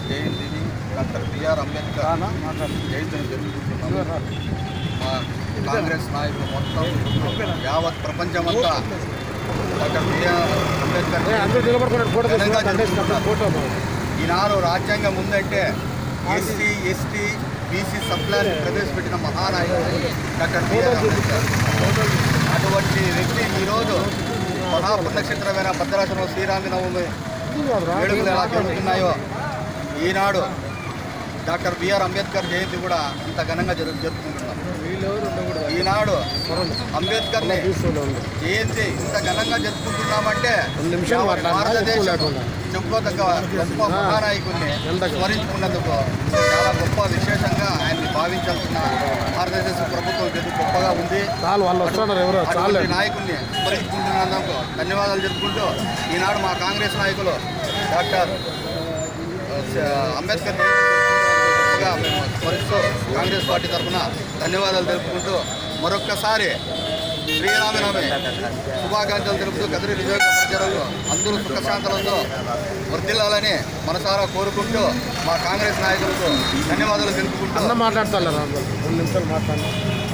జయంతిని doctor B R Ambedkar జయంతిని జరుపుకుంటున్నాం మా కాంగ్రెస్ నాయకులు మొత్తం యావత్ ప్రపంచమంతా డాక్టర్ బిఆర్ అంబేద్కర్ ఘనంగా జరుపుకుంటున్నారు. ఈనాడు రాజ్యాంగం ఉందంటే ఎస్సీ ఎస్టీ బీసీ సప్లాన్ ప్రవేశపెట్టిన మహానాయకుడు డాక్టర్ బిఆర్ అంబేద్కర్ అటువంటి వ్యక్తి ఈరోజు మహాపుణ్యక్షేత్రమైన భద్రాచలం శ్రీరామనవమి వేడుకలు ఎలా జరుగుతున్నాయో ఈనాడు డాక్టర్ బిఆర్ అంబేద్కర్ జయంతి కూడా అంత ఘనంగా జరుగు జరుపుకుంటున్నాం ఈనాడు అంబేద్కర్ జయంతి ఇంత ఘనంగా జరుపుకుంటున్నామంటే భారతదేశం చెప్పుకోదగ్గ గొప్ప మహానాయకుడిని స్మరించుకున్నందుకు చాలా గొప్ప విశేషంగా ఆయన్ని భావించాల్సిన భారతదేశ ప్రభుత్వం ఎదురు గొప్పగా ఉంది వాళ్ళు వస్తున్నారు ఎవరో అటువంటి నాయకుడిని స్మరించుకుంటున్నందుకు ధన్యవాదాలు జరుపుకుంటూ ఈనాడు మా కాంగ్రెస్ నాయకులు డాక్టర్ ఆ, స- అంబేద్కర్ జయంతిగా మేము స్మరిస్తూ కాంగ్రెస్ పార్టీ తరఫున ధన్యవాదాలు తెలుపుకుంటూ మరొక్కసారి శ్రీరామనవమి శుభాకాంక్షలు తెలుపుతూ కదిరి నియోజక ప్రజలు అందరూ సుఖశాంతులతో వర్ధిల్లాలని మనసారా కోరుకుంటూ మా కాంగ్రెస్ నాయకులకు ధన్యవాదాలు తెలుపుకుంటూ మాట్లాడతారు రెండు నిమిషాలు మాట్లాడారు